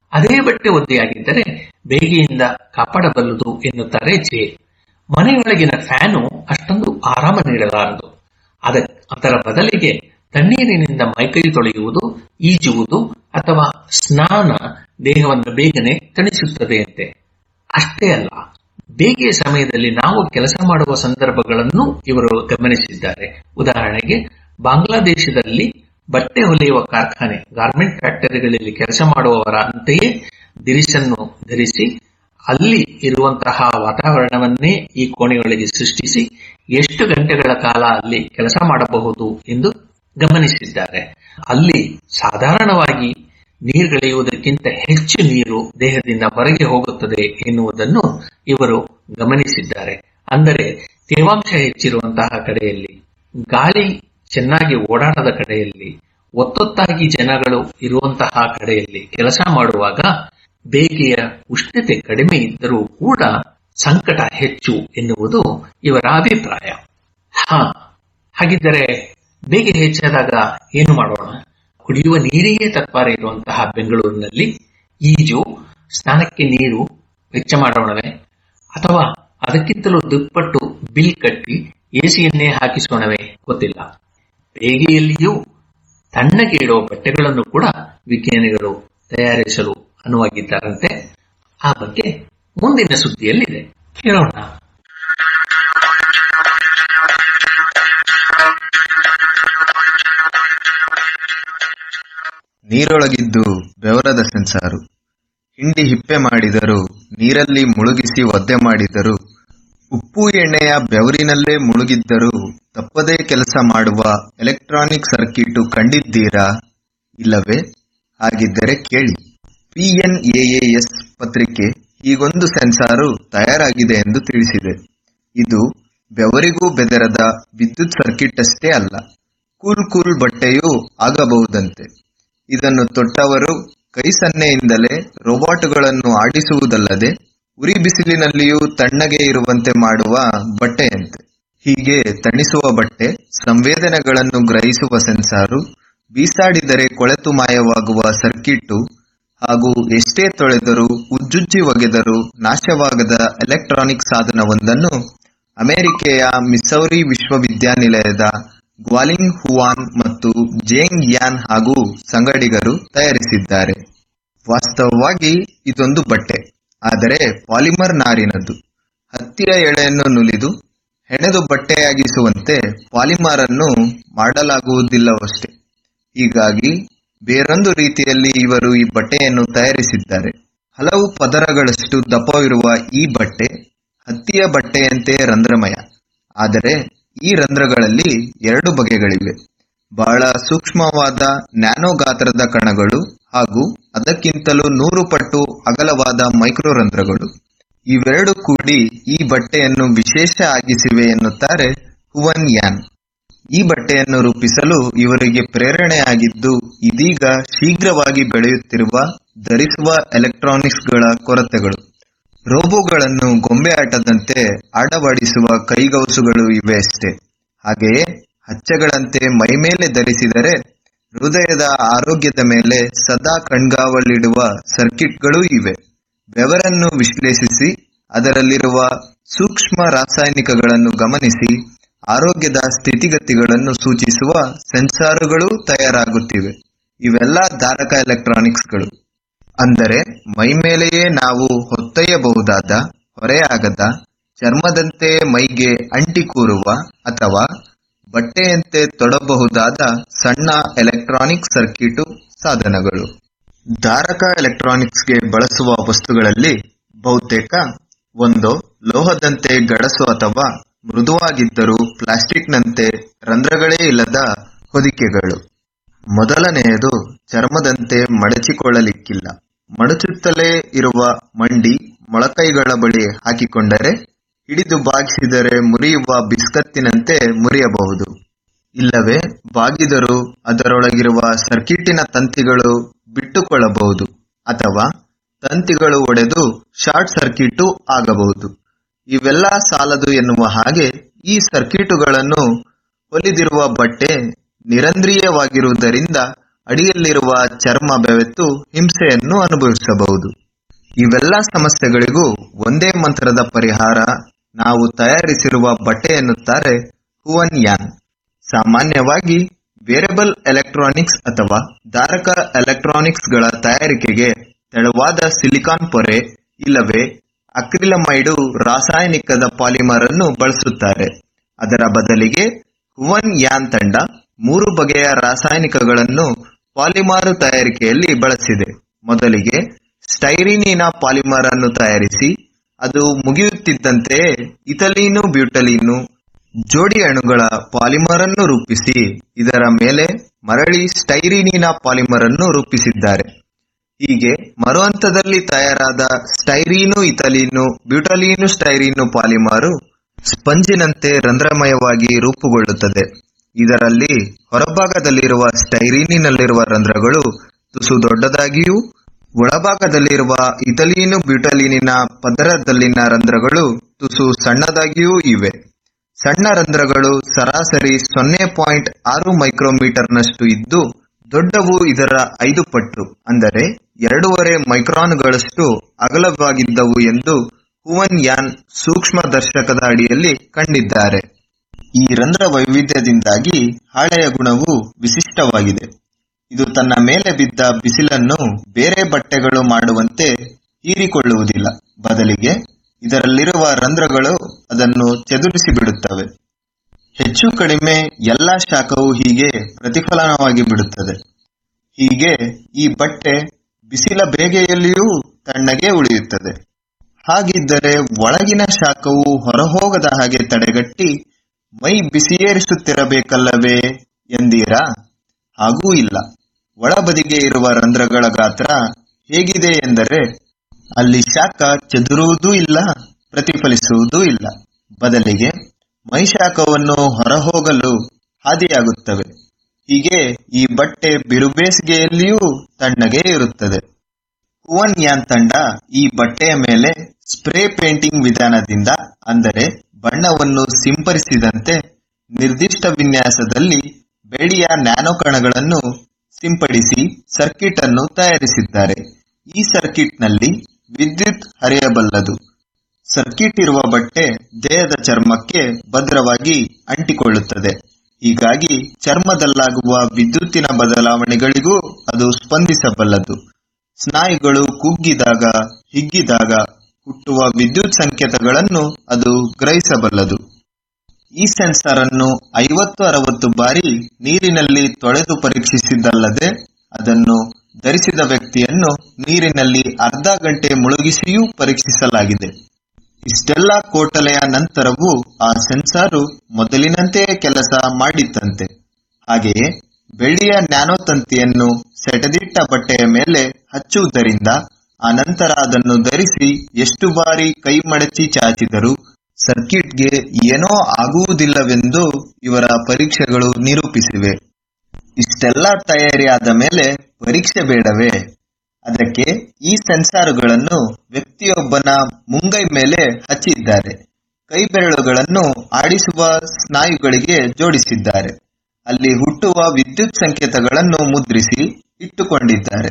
ಅದೇ ಬಟ್ಟೆ ಒದ್ದೆಯಾಗಿದ್ದರೆ ಬೇಗೆಯಿಂದ ಕಾಪಾಡಬಲ್ಲದು ಎನ್ನುತ್ತಾರೆ ಜೆ ಮನೆಯೊಳಗಿನ ಫ್ಯಾನು ಅಷ್ಟೊಂದು ಆರಾಮ ನೀಡಲಾರದು ಅದ ಅದರ ಬದಲಿಗೆ ತಣ್ಣೀರಿನಿಂದ ಮೈಕೈ ತೊಳೆಯುವುದು ಈಜುವುದು ಅಥವಾ ಸ್ನಾನ ದೇಹವನ್ನು ಬೇಗನೆ ತಣಿಸುತ್ತದೆಯಂತೆ ಅಷ್ಟೇ ಅಲ್ಲ ಬೇಗೆಯ ಸಮಯದಲ್ಲಿ ನಾವು ಕೆಲಸ ಮಾಡುವ ಸಂದರ್ಭಗಳನ್ನು ಇವರು ಗಮನಿಸಿದ್ದಾರೆ ಉದಾಹರಣೆಗೆ ಬಾಂಗ್ಲಾದೇಶದಲ್ಲಿ ಬಟ್ಟೆ ಹೊಲಿಯುವ ಕಾರ್ಖಾನೆ ಗಾರ್ಮೆಂಟ್ ಫ್ಯಾಕ್ಟರಿಗಳಲ್ಲಿ ಕೆಲಸ ಮಾಡುವವರ ಅಂತೆಯೇ ದಿರಿಸನ್ನು ಧರಿಸಿ ಅಲ್ಲಿ ಇರುವಂತಹ ವಾತಾವರಣವನ್ನೇ ಈ ಕೋಣೆಯೊಳಗೆ ಸೃಷ್ಟಿಸಿ ಎಷ್ಟು ಗಂಟೆಗಳ ಕಾಲ ಅಲ್ಲಿ ಕೆಲಸ ಮಾಡಬಹುದು ಎಂದು ಗಮನಿಸಿದ್ದಾರೆ ಅಲ್ಲಿ ಸಾಧಾರಣವಾಗಿ ನೀರುಗಿಳಿಯುವುದಕ್ಕಿಂತ ಹೆಚ್ಚು ನೀರು ದೇಹದಿಂದ ಹೊರಗೆ ಹೋಗುತ್ತದೆ ಎನ್ನುವುದನ್ನು ಇವರು ಗಮನಿಸಿದ್ದಾರೆ ಅಂದರೆ ತೇವಾಂಶ ಹೆಚ್ಚಿರುವಂತಹ ಕಡೆಯಲ್ಲಿ ಗಾಳಿ ಚೆನ್ನಾಗಿ ಓಡಾಡದ ಕಡೆಯಲ್ಲಿ ಒತ್ತೊತ್ತಾಗಿ ಜನಗಳು ಇರುವಂತಹ ಕಡೆಯಲ್ಲಿ ಕೆಲಸ ಮಾಡುವಾಗ ಬೇಗೆಯ ಉಷ್ಣತೆ ಕಡಿಮೆ ಇದ್ದರೂ ಕೂಡ ಸಂಕಟ ಹೆಚ್ಚು ಎನ್ನುವುದು ಇವರ ಅಭಿಪ್ರಾಯ ಹಾ ಹಾಗಿದ್ದರೆ ಬೇಗೆ ಹೆಚ್ಚಾದಾಗ ಏನು ಮಾಡೋಣ ಕುಡಿಯುವ ನೀರಿಗೆ ತತ್ವಾರ ಇರುವಂತಹ ಬೆಂಗಳೂರಿನಲ್ಲಿ ಈಜು ಸ್ನಾನಕ್ಕೆ ನೀರು ವೆಚ್ಚ ಮಾಡೋಣವೇ ಅಥವಾ ಅದಕ್ಕಿಂತಲೂ ದುಪ್ಪಟ್ಟು ಬಿಲ್ ಕಟ್ಟಿ ಎಸಿಯನ್ನೇ ಹಾಕಿಸೋಣವೇ ಗೊತ್ತಿಲ್ಲ ಬೇಗೆಯಲ್ಲಿಯೂ ತಣ್ಣಗೆ ಇಡುವ ಬಟ್ಟೆಗಳನ್ನು ಕೂಡ ವಿಜ್ಞಾನಿಗಳು ತಯಾರಿಸಲು ಅನುವಾಗಿದ್ದಾರಂತೆ ಆ ಬಗ್ಗೆ ಮುಂದಿನ ಸುದ್ದಿಯಲ್ಲಿದೆ ಕೇಳೋಣ ನೀರೊಳಗಿದ್ದು ಬೆವರದ ಸೆನ್ಸಾರು ಹಿಂಡಿ ಹಿಪ್ಪೆ ಮಾಡಿದರು ನೀರಲ್ಲಿ ಮುಳುಗಿಸಿ ಒದ್ದೆ ಮಾಡಿದರು ಉಪ್ಪು ಎಣ್ಣೆಯ ಬೆವರಿನಲ್ಲೇ ಮುಳುಗಿದ್ದರೂ ತಪ್ಪದೇ ಕೆಲಸ ಮಾಡುವ ಎಲೆಕ್ಟ್ರಾನಿಕ್ ಸರ್ಕಿಟು ಕಂಡಿದ್ದೀರಾ ಇಲ್ಲವೇ ಹಾಗಿದ್ದರೆ ಕೇಳಿ ಪಿಎನ್ಎಎಎಸ್ ಪತ್ರಿಕೆ ಹೀಗೊಂದು ಸೆನ್ಸಾರು ತಯಾರಾಗಿದೆ ಎಂದು ತಿಳಿಸಿದೆ ಇದು ಬೆವರಿಗೂ ಬೆದರದ ವಿದ್ಯುತ್ ಸರ್ಕಿಟ್ ಅಷ್ಟೇ ಅಲ್ಲ ಕೂಲ್ ಕೂಲ್ ಬಟ್ಟೆಯೂ ಆಗಬಹುದಂತೆ ಇದನ್ನು ತೊಟ್ಟವರು ಕೈ ಸನ್ನೆಯಿಂದಲೇ ರೋಬೋಟ್ಗಳನ್ನು ಆಡಿಸುವುದಲ್ಲದೆ ಉರಿ ಬಿಸಿಲಿನಲ್ಲಿಯೂ ತಣ್ಣಗೆ ಇರುವಂತೆ ಮಾಡುವ ಬಟ್ಟೆಯಂತೆ ಹೀಗೆ ತಣಿಸುವ ಬಟ್ಟೆ ಸಂವೇದನೆಗಳನ್ನು ಗ್ರಹಿಸುವ ಸೆನ್ಸಾರು ಬೀಸಾಡಿದರೆ ಕೊಳೆತು ಮಾಯವಾಗುವ ಸರ್ಕಿಟ್ಟು ಹಾಗೂ ಎಷ್ಟೇ ತೊಳೆದರೂ ಉಜ್ಜುಜ್ಜಿ ಒಗೆದರೂ ನಾಶವಾಗದ ಎಲೆಕ್ಟ್ರಾನಿಕ್ ಸಾಧನವೊಂದನ್ನು ಅಮೆರಿಕೆಯ ಮಿಸೌರಿ ವಿಶ್ವವಿದ್ಯಾನಿಲಯದ ಗ್ವಾಲಿಂಗ್ ಹುವಾನ್ ಮತ್ತು ಜೇಂಗ್ ಯಾನ್ ಹಾಗೂ ಸಂಗಡಿಗರು ತಯಾರಿಸಿದ್ದಾರೆ ವಾಸ್ತವವಾಗಿ ಇದೊಂದು ಬಟ್ಟೆ ಆದರೆ ಪಾಲಿಮರ್ ನಾರಿನದ್ದು ಹತ್ತಿಯ ಎಳೆಯನ್ನು ನುಲಿದು ಹೆಣೆದು ಬಟ್ಟೆಯಾಗಿಸುವಂತೆ ಪಾಲಿಮರ್ ಅನ್ನು ಮಾಡಲಾಗುವುದಿಲ್ಲವಷ್ಟೇ ಹೀಗಾಗಿ ಬೇರೊಂದು ರೀತಿಯಲ್ಲಿ ಇವರು ಈ ಬಟ್ಟೆಯನ್ನು ತಯಾರಿಸಿದ್ದಾರೆ ಹಲವು ಪದರಗಳಷ್ಟು ದಪ್ಪವಿರುವ ಈ ಬಟ್ಟೆ ಹತ್ತಿಯ ಬಟ್ಟೆಯಂತೆ ರಂಧ್ರಮಯ ಆದರೆ ಈ ರಂಧ್ರಗಳಲ್ಲಿ ಎರಡು ಬಗೆಗಳಿವೆ ಬಹಳ ಸೂಕ್ಷ್ಮವಾದ ನ್ಯಾನೋ ಗಾತ್ರದ ಕಣಗಳು ಹಾಗೂ ಅದಕ್ಕಿಂತಲೂ ನೂರು ಪಟ್ಟು ಅಗಲವಾದ ಮೈಕ್ರೋ ರಂಧ್ರಗಳು ಇವೆರಡು ಕೂಡಿ ಈ ಬಟ್ಟೆಯನ್ನು ವಿಶೇಷ ಆಗಿಸಿವೆ ಎನ್ನುತ್ತಾರೆ ಹುವನ್ ಯಾನ್ ಈ ಬಟ್ಟೆಯನ್ನು ರೂಪಿಸಲು ಇವರಿಗೆ ಪ್ರೇರಣೆಯಾಗಿದ್ದು ಇದೀಗ ಶೀಘ್ರವಾಗಿ ಬೆಳೆಯುತ್ತಿರುವ ಧರಿಸುವ ಎಲೆಕ್ಟ್ರಾನಿಕ್ಸ್ಗಳ ಕೊರತೆಗಳು ರೋಬೋಗಳನ್ನು ಗೊಂಬೆ ಆಟದಂತೆ ಆಡವಾಡಿಸುವ ಕೈಗವಸುಗಳು ಇವೆ ಅಷ್ಟೇ ಹಾಗೆಯೇ ಹಚ್ಚೆಗಳಂತೆ ಮೈಮೇಲೆ ಧರಿಸಿದರೆ ಹೃದಯದ ಆರೋಗ್ಯದ ಮೇಲೆ ಸದಾ ಕಣ್ಗಾವಲಿಡುವ ಸರ್ಕಿಟ್ಗಳೂ ಇವೆ ಬೆವರನ್ನು ವಿಶ್ಲೇಷಿಸಿ ಅದರಲ್ಲಿರುವ ಸೂಕ್ಷ್ಮ ರಾಸಾಯನಿಕಗಳನ್ನು ಗಮನಿಸಿ ಆರೋಗ್ಯದ ಸ್ಥಿತಿಗತಿಗಳನ್ನು ಸೂಚಿಸುವ ಸೆನ್ಸಾರುಗಳೂ ತಯಾರಾಗುತ್ತಿವೆ ಇವೆಲ್ಲ ಧಾರಕ ಎಲೆಕ್ಟ್ರಾನಿಕ್ಸ್ಗಳು ಅಂದರೆ ಮೈಮೇಲೆಯೇ ನಾವು ಹೊತ್ತೊಯ್ಯಬಹುದಾದ ಹೊರೆಯಾಗದ ಚರ್ಮದಂತೆ ಮೈಗೆ ಅಂಟಿ ಕೂರುವ ಅಥವಾ ಬಟ್ಟೆಯಂತೆ ತೊಡಬಹುದಾದ ಸಣ್ಣ ಎಲೆಕ್ಟ್ರಾನಿಕ್ ಸರ್ಕಿಟು ಸಾಧನಗಳು ಧಾರಕ ಎಲೆಕ್ಟ್ರಾನಿಕ್ಸ್ಗೆ ಬಳಸುವ ವಸ್ತುಗಳಲ್ಲಿ ಬಹುತೇಕ ಒಂದು ಲೋಹದಂತೆ ಗಡಸು ಅಥವಾ ಮೃದುವಾಗಿದ್ದರೂ ಪ್ಲಾಸ್ಟಿಕ್ನಂತೆ ರಂಧ್ರಗಳೇ ಇಲ್ಲದ ಹೊದಿಕೆಗಳು ಮೊದಲನೆಯದು ಚರ್ಮದಂತೆ ಮಡಚಿಕೊಳ್ಳಲಿಕ್ಕಿಲ್ಲ ಮಡಚುತ್ತಲೇ ಇರುವ ಮಂಡಿ ಮೊಳಕೈಗಳ ಬಳಿ ಹಾಕಿಕೊಂಡರೆ ಹಿಡಿದು ಬಾಗಿಸಿದರೆ ಮುರಿಯುವ ಬಿಸ್ಕತ್ತಿನಂತೆ ಮುರಿಯಬಹುದು ಇಲ್ಲವೇ ಬಾಗಿದರೂ ಅದರೊಳಗಿರುವ ಸರ್ಕಿಟಿನ ತಂತಿಗಳು ಬಿಟ್ಟುಕೊಳ್ಳಬಹುದು ಅಥವಾ ತಂತಿಗಳು ಒಡೆದು ಶಾರ್ಟ್ ಸರ್ಕಿಟು ಆಗಬಹುದು ಇವೆಲ್ಲ ಸಾಲದು ಎನ್ನುವ ಹಾಗೆ ಈ ಸರ್ಕಿಟುಗಳನ್ನು ಹೊಲಿದಿರುವ ಬಟ್ಟೆ ನಿರಂದ್ರೀಯವಾಗಿರುವುದರಿಂದ ಅಡಿಯಲ್ಲಿರುವ ಚರ್ಮ ಬೆವೆತ್ತು ಹಿಂಸೆಯನ್ನು ಅನುಭವಿಸಬಹುದು ಇವೆಲ್ಲ ಸಮಸ್ಯೆಗಳಿಗೂ ಒಂದೇ ಮಂತ್ರದ ಪರಿಹಾರ ನಾವು ತಯಾರಿಸಿರುವ ಬಟ್ಟೆ ಎನ್ನುತ್ತಾರೆ ಹುವನ್ ಯಾನ್ ಸಾಮಾನ್ಯವಾಗಿ ವೇರಿಯಬಲ್ ಎಲೆಕ್ಟ್ರಾನಿಕ್ಸ್ ಅಥವಾ ಧಾರಕ ಎಲೆಕ್ಟ್ರಾನಿಕ್ಸ್ಗಳ ತಯಾರಿಕೆಗೆ ತೆಳುವಾದ ಸಿಲಿಕಾನ್ ಪೊರೆ ಇಲ್ಲವೇ ಅಕ್ರಿಲಮೈಡು ರಾಸಾಯನಿಕದ ಪಾಲಿಮರ್ ಅನ್ನು ಬಳಸುತ್ತಾರೆ ಅದರ ಬದಲಿಗೆ ಹುವನ್ ಯಾನ್ ತಂಡ ಮೂರು ಬಗೆಯ ರಾಸಾಯನಿಕಗಳನ್ನು ಪಾಲಿಮಾರು ತಯಾರಿಕೆಯಲ್ಲಿ ಬಳಸಿದೆ ಮೊದಲಿಗೆ ಸ್ಟೈರಿನಿನ ಪಾಲಿಮರ್ ಅನ್ನು ತಯಾರಿಸಿ ಅದು ಮುಗಿಯುತ್ತಿದ್ದಂತೆಯೇ ಇಥಲೀನು ಬ್ಯೂಟಲೀನು ಜೋಡಿ ಅಣುಗಳ ಪಾಲಿಮರ್ ಅನ್ನು ರೂಪಿಸಿ ಇದರ ಮೇಲೆ ಮರಳಿ ಸ್ಟೈರಿನಿನ ಪಾಲಿಮರ್ ಅನ್ನು ರೂಪಿಸಿದ್ದಾರೆ ಹೀಗೆ ಮರುಹಂತದಲ್ಲಿ ತಯಾರಾದ ಸ್ಟೈರೀನು ಇಥಲೀನು ಬ್ಯೂಟಲೀನು ಸ್ಟೈರೀನು ಪಾಲಿಮಾರು ಸ್ಪಂಜಿನಂತೆ ರಂಧ್ರಮಯವಾಗಿ ರೂಪುಗೊಳ್ಳುತ್ತದೆ ಇದರಲ್ಲಿ ಹೊರಭಾಗದಲ್ಲಿರುವ ಸ್ಟೈರೀನಿನಲ್ಲಿರುವ ರಂಧ್ರಗಳು ತುಸು ದೊಡ್ಡದಾಗಿಯೂ ಒಳಭಾಗದಲ್ಲಿರುವ ಇಥಲೀನು ಬ್ಯೂಟಲೀನಿನ ಪದರದಲ್ಲಿನ ರಂಧ್ರಗಳು ತುಸು ಸಣ್ಣದಾಗಿಯೂ ಇವೆ ಸಣ್ಣ ರಂಧ್ರಗಳು ಸರಾಸರಿ ಸೊನ್ನೆ ಪಾಯಿಂಟ್ ಆರು ಮೈಕ್ರೋಮೀಟರ್ನಷ್ಟು ಇದ್ದು ದೊಡ್ಡವು ಇದರ ಐದು ಪಟ್ಟು ಅಂದರೆ ಎರಡೂವರೆ ಮೈಕ್ರಾನ್ಗಳಷ್ಟು ಅಗಲವಾಗಿದ್ದವು ಎಂದು ಹುವನ್ ಯಾನ್ ಸೂಕ್ಷ್ಮ ದರ್ಶಕದ ಅಡಿಯಲ್ಲಿ ಕಂಡಿದ್ದಾರೆ ಈ ರಂಧ್ರ ವೈವಿಧ್ಯದಿಂದಾಗಿ ಹಾಳೆಯ ಗುಣವು ವಿಶಿಷ್ಟವಾಗಿದೆ ಇದು ತನ್ನ ಮೇಲೆ ಬಿದ್ದ ಬಿಸಿಲನ್ನು ಬೇರೆ ಬಟ್ಟೆಗಳು ಮಾಡುವಂತೆ ಹೀರಿಕೊಳ್ಳುವುದಿಲ್ಲ ಬದಲಿಗೆ ಇದರಲ್ಲಿರುವ ರಂಧ್ರಗಳು ಅದನ್ನು ಚದುರಿಸಿ ಬಿಡುತ್ತವೆ ಹೆಚ್ಚು ಕಡಿಮೆ ಎಲ್ಲಾ ಶಾಖವು ಹೀಗೆ ಪ್ರತಿಫಲನವಾಗಿ ಬಿಡುತ್ತದೆ ಹೀಗೆ ಈ ಬಟ್ಟೆ ಬಿಸಿಲ ಬೇಗೆಯಲ್ಲಿಯೂ ತಣ್ಣಗೆ ಉಳಿಯುತ್ತದೆ ಹಾಗಿದ್ದರೆ ಒಳಗಿನ ಶಾಖವು ಹೊರಹೋಗದ ಹಾಗೆ ತಡೆಗಟ್ಟಿ ಮೈ ಬಿಸಿಯೇರಿಸುತ್ತಿರಬೇಕಲ್ಲವೇ ಎಂದೀರಾ ಹಾಗೂ ಇಲ್ಲ ಒಳಬದಿಗೆ ಇರುವ ರಂಧ್ರಗಳ ಗಾತ್ರ ಹೇಗಿದೆ ಎಂದರೆ ಅಲ್ಲಿ ಶಾಖ ಚದುರುವುದೂ ಇಲ್ಲ ಪ್ರತಿಫಲಿಸುವುದೂ ಇಲ್ಲ ಬದಲಿಗೆ ಮೈಶಾಖವನ್ನು ಹೊರಹೋಗಲು ಹಾದಿಯಾಗುತ್ತವೆ ಹೀಗೆ ಈ ಬಟ್ಟೆ ಬಿರುಬೇಸಿಗೆಯಲ್ಲಿಯೂ ತಣ್ಣಗೆ ಇರುತ್ತದೆ ಹುವನ್ ಯಾನ್ ತಂಡ ಈ ಬಟ್ಟೆಯ ಮೇಲೆ ಸ್ಪ್ರೇ ಪೇಂಟಿಂಗ್ ವಿಧಾನದಿಂದ ಅಂದರೆ ಬಣ್ಣವನ್ನು ಸಿಂಪರಿಸಿದಂತೆ ನಿರ್ದಿಷ್ಟ ವಿನ್ಯಾಸದಲ್ಲಿ ಬೆಳ್ಳಿಯ ನ್ಯಾನೋ ಕಣಗಳನ್ನು ಸಿಂಪಡಿಸಿ ಸರ್ಕಿಟ್ ಅನ್ನು ತಯಾರಿಸಿದ್ದಾರೆ ಈ ಸರ್ಕಿಟ್ನಲ್ಲಿ ವಿದ್ಯುತ್ ಹರಿಯಬಲ್ಲದು ಸರ್ಕಿಟ್ ಇರುವ ಬಟ್ಟೆ ದೇಹದ ಚರ್ಮಕ್ಕೆ ಭದ್ರವಾಗಿ ಅಂಟಿಕೊಳ್ಳುತ್ತದೆ ಹೀಗಾಗಿ ಚರ್ಮದಲ್ಲಾಗುವ ವಿದ್ಯುತ್ತಿನ ಬದಲಾವಣೆಗಳಿಗೂ ಅದು ಸ್ಪಂದಿಸಬಲ್ಲದು ಸ್ನಾಯುಗಳು ಕುಗ್ಗಿದಾಗ ಹಿಗ್ಗಿದಾಗ ಹುಟ್ಟುವ ವಿದ್ಯುತ್ ಸಂಕೇತಗಳನ್ನು ಅದು ಗ್ರಹಿಸಬಲ್ಲದು ಈ ಸೆನ್ಸಾರ್ ಅನ್ನು ಐವತ್ತು ಅರವತ್ತು ಬಾರಿ ನೀರಿನಲ್ಲಿ ತೊಳೆದು ಪರೀಕ್ಷಿಸಿದ್ದಲ್ಲದೆ ಅದನ್ನು ಧರಿಸಿದ ವ್ಯಕ್ತಿಯನ್ನು ನೀರಿನಲ್ಲಿ ಅರ್ಧ ಗಂಟೆ ಮುಳುಗಿಸಿಯೂ ಪರೀಕ್ಷಿಸಲಾಗಿದೆ ಇಷ್ಟೆಲ್ಲ ಕೋಟಲೆಯ ನಂತರವೂ ಆ ಸೆನ್ಸಾರು ಮೊದಲಿನಂತೆಯೇ ಕೆಲಸ ಮಾಡಿತ್ತಂತೆ ಹಾಗೆಯೇ ಬೆಳ್ಳಿಯ ನ್ಯಾನೋ ತಂತಿಯನ್ನು ಸೆಟದಿಟ್ಟ ಬಟ್ಟೆಯ ಮೇಲೆ ಹಚ್ಚುವುದರಿಂದ ಆ ನಂತರ ಅದನ್ನು ಧರಿಸಿ ಎಷ್ಟು ಬಾರಿ ಕೈ ಮಡಚಿ ಚಾಚಿದರೂ ಸರ್ಕಿಟ್ಗೆ ಏನೋ ಆಗುವುದಿಲ್ಲವೆಂದು ಇವರ ಪರೀಕ್ಷೆಗಳು ನಿರೂಪಿಸಿವೆ ಇಷ್ಟೆಲ್ಲ ತಯಾರಿಯಾದ ಮೇಲೆ ಪರೀಕ್ಷೆ ಬೇಡವೇ ಅದಕ್ಕೆ ಈ ಸೆನ್ಸಾರುಗಳನ್ನು ವ್ಯಕ್ತಿಯೊಬ್ಬನ ಮುಂಗೈ ಮೇಲೆ ಹಚ್ಚಿದ್ದಾರೆ ಕೈ ಬೆರಳುಗಳನ್ನು ಆಡಿಸುವ ಸ್ನಾಯುಗಳಿಗೆ ಜೋಡಿಸಿದ್ದಾರೆ ಅಲ್ಲಿ ಹುಟ್ಟುವ ವಿದ್ಯುತ್ ಸಂಕೇತಗಳನ್ನು ಮುದ್ರಿಸಿ ಇಟ್ಟುಕೊಂಡಿದ್ದಾರೆ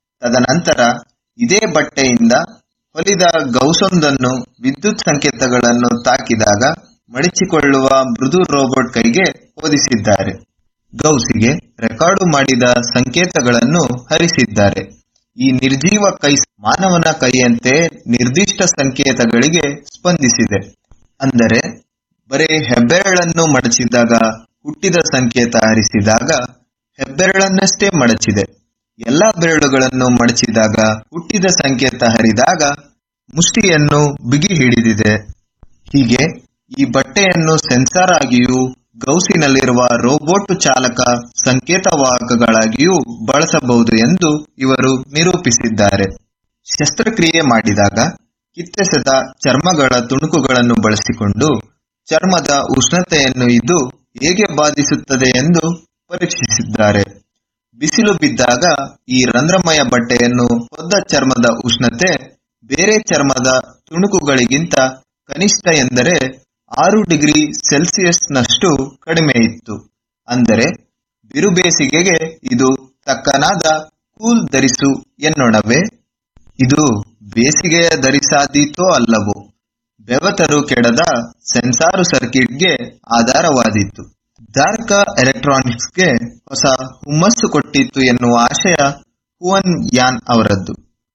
ತದನಂತರ ಇದೇ ಬಟ್ಟೆಯಿಂದ ಹೊಲಿದ ಗೌಸೊಂದನ್ನು ವಿದ್ಯುತ್ ಸಂಕೇತಗಳನ್ನು ತಾಕಿದಾಗ ಮಡಿಚಿಕೊಳ್ಳುವ ಮೃದು ರೋಬೋಟ್ ಕೈಗೆ ಓದಿಸಿದ್ದಾರೆ ಗೌಸಿಗೆ ರೆಕಾರ್ಡು ಮಾಡಿದ ಸಂಕೇತಗಳನ್ನು ಹರಿಸಿದ್ದಾರೆ ಈ ನಿರ್ಜೀವ ಕೈ ಮಾನವನ ಕೈಯಂತೆ ನಿರ್ದಿಷ್ಟ ಸಂಕೇತಗಳಿಗೆ ಸ್ಪಂದಿಸಿದೆ ಅಂದರೆ ಬರೀ ಹೆಬ್ಬೆರಳನ್ನು ಮಡಚಿದಾಗ ಹುಟ್ಟಿದ ಸಂಕೇತ ಹರಿಸಿದಾಗ ಹೆಬ್ಬೆರಳನ್ನಷ್ಟೇ ಮಡಚಿದೆ ಎಲ್ಲಾ ಬೆರಳುಗಳನ್ನು ಮಡಚಿದಾಗ ಹುಟ್ಟಿದ ಸಂಕೇತ ಹರಿದಾಗ ಮುಷ್ಟಿಯನ್ನು ಬಿಗಿ ಹಿಡಿದಿದೆ ಹೀಗೆ ಈ ಬಟ್ಟೆಯನ್ನು ಸೆನ್ಸಾರ್ ಆಗಿಯೂ ಗೌಸಿನಲ್ಲಿರುವ ರೋಬೋಟ್ ಚಾಲಕ ಸಂಕೇತವಾಹಕಗಳಾಗಿಯೂ ಬಳಸಬಹುದು ಎಂದು ಇವರು ನಿರೂಪಿಸಿದ್ದಾರೆ ಶಸ್ತ್ರಕ್ರಿಯೆ ಮಾಡಿದಾಗ ಕಿತ್ತೆಸೆದ ಚರ್ಮಗಳ ತುಣುಕುಗಳನ್ನು ಬಳಸಿಕೊಂಡು ಚರ್ಮದ ಉಷ್ಣತೆಯನ್ನು ಇದು ಹೇಗೆ ಬಾಧಿಸುತ್ತದೆ ಎಂದು ಪರೀಕ್ಷಿಸಿದ್ದಾರೆ ಬಿಸಿಲು ಬಿದ್ದಾಗ ಈ ರಂಧ್ರಮಯ ಬಟ್ಟೆಯನ್ನು ಹೊದ್ದ ಚರ್ಮದ ಉಷ್ಣತೆ ಬೇರೆ ಚರ್ಮದ ತುಣುಕುಗಳಿಗಿಂತ ಕನಿಷ್ಠ ಎಂದರೆ ಆರು ಡಿಗ್ರಿ ಸೆಲ್ಸಿಯಸ್ನಷ್ಟು ಕಡಿಮೆ ಇತ್ತು ಅಂದರೆ ಬಿರುಬೇಸಿಗೆಗೆ ಇದು ತಕ್ಕನಾದ ಕೂಲ್ ಧರಿಸು ಎನ್ನೊಣವೇ ಇದು ಬೇಸಿಗೆಯ ಧರಿಸಾದೀತೋ ಅಲ್ಲವೋ ಬೆವತರು ಕೆಡದ ಸೆನ್ಸಾರು ಸರ್ಕಿಟ್ಗೆ ಆಧಾರವಾದೀತು ಧಾರ್ಕ ಎಲೆಕ್ಟ್ರಾನಿಕ್ಸ್ಗೆ ಹೊಸ ಹುಮ್ಮಸ್ಸು ಕೊಟ್ಟಿತ್ತು ಎನ್ನುವ ಆಶಯ ಹುವನ್ ಯಾನ್ ಅವರದ್ದು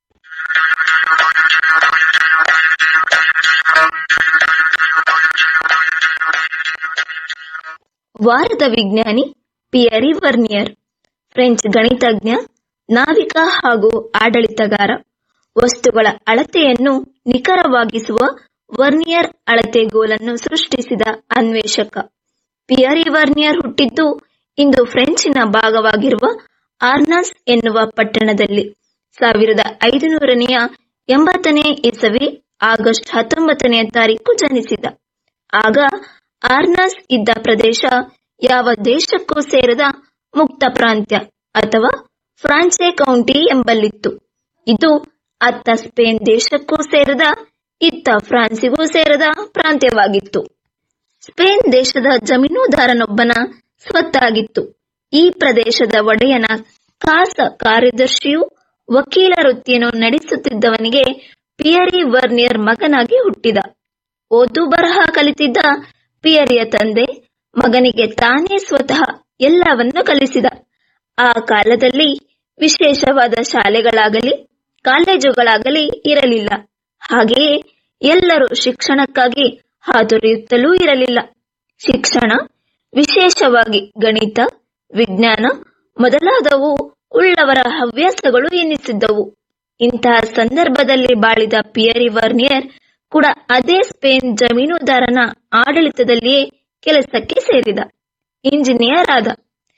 ವಾರದ ವಿಜ್ಞಾನಿ ಪಿಯರಿ ವರ್ನಿಯರ್ ಫ್ರೆಂಚ್ ಗಣಿತಜ್ಞ ನಾವಿಕ ಹಾಗೂ ಆಡಳಿತಗಾರ ವಸ್ತುಗಳ ಅಳತೆಯನ್ನು ನಿಖರವಾಗಿಸುವ ವರ್ನಿಯರ್ ಅಳತೆಗೋಲನ್ನು ಸೃಷ್ಟಿಸಿದ ಅನ್ವೇಷಕ ಪಿಯರಿ ವರ್ನಿಯರ್ ಹುಟ್ಟಿದ್ದು ಇಂದು ಫ್ರೆಂಚಿನ ಭಾಗವಾಗಿರುವ ಆರ್ನಾಸ್ ಎನ್ನುವ ಪಟ್ಟಣದಲ್ಲಿ ಸಾವಿರದ ಐದುನೂರನೆಯ ಎಂಬತ್ತನೇ ಇಸವಿ ಆಗಸ್ಟ್ ಹತ್ತೊಂಬತ್ತನೆಯ ತಾರೀಕು ಜನಿಸಿದ ಆಗ ಆರ್ನಾಸ್ ಇದ್ದ ಪ್ರದೇಶ ಯಾವ ದೇಶಕ್ಕೂ ಸೇರದ ಮುಕ್ತ ಪ್ರಾಂತ್ಯ ಅಥವಾ ಫ್ರಾನ್ಸೆ ಕೌಂಟಿ ಎಂಬಲ್ಲಿತ್ತು ಇದು ಅತ್ತ ಸ್ಪೇನ್ ದೇಶಕ್ಕೂ ಸೇರದ ಇತ್ತ ಫ್ರಾನ್ಸಿಗೂ ಸೇರದ ಪ್ರಾಂತ್ಯವಾಗಿತ್ತು ಸ್ಪೇನ್ ದೇಶದ ಜಮೀನುದಾರನೊಬ್ಬನ ಸ್ವತ್ತಾಗಿತ್ತು ಈ ಪ್ರದೇಶದ ಒಡೆಯನ ಖಾಸ ಕಾರ್ಯದರ್ಶಿಯು ವಕೀಲ ವೃತ್ತಿಯನ್ನು ನಡೆಸುತ್ತಿದ್ದವನಿಗೆ ಪಿಯರಿ ವರ್ನಿಯರ್ ಮಗನಾಗಿ ಹುಟ್ಟಿದ ಓದು ಬರಹ ಕಲಿತಿದ್ದ ಪಿಯರಿಯ ತಂದೆ ಮಗನಿಗೆ ತಾನೇ ಸ್ವತಃ ಎಲ್ಲವನ್ನೂ ಕಲಿಸಿದ ಆ ಕಾಲದಲ್ಲಿ ವಿಶೇಷವಾದ ಶಾಲೆಗಳಾಗಲಿ ಕಾಲೇಜುಗಳಾಗಲಿ ಇರಲಿಲ್ಲ ಹಾಗೆಯೇ ಎಲ್ಲರೂ ಶಿಕ್ಷಣಕ್ಕಾಗಿ ಹಾತೊರೆಯುತ್ತಲೂ ಇರಲಿಲ್ಲ ಶಿಕ್ಷಣ ವಿಶೇಷವಾಗಿ ಗಣಿತ ವಿಜ್ಞಾನ ಮೊದಲಾದವು ಉಳ್ಳವರ ಹವ್ಯಾಸಗಳು ಎನ್ನಿಸಿದ್ದವು ಇಂತಹ ಸಂದರ್ಭದಲ್ಲಿ ಬಾಳಿದ ಪಿಯರಿ ವರ್ನಿಯರ್ ಕೂಡ ಅದೇ ಸ್ಪೇನ್ ಜಮೀನುದಾರನ ಆಡಳಿತದಲ್ಲಿಯೇ ಕೆಲಸಕ್ಕೆ ಸೇರಿದ ಇಂಜಿನಿಯರ್ ಆದ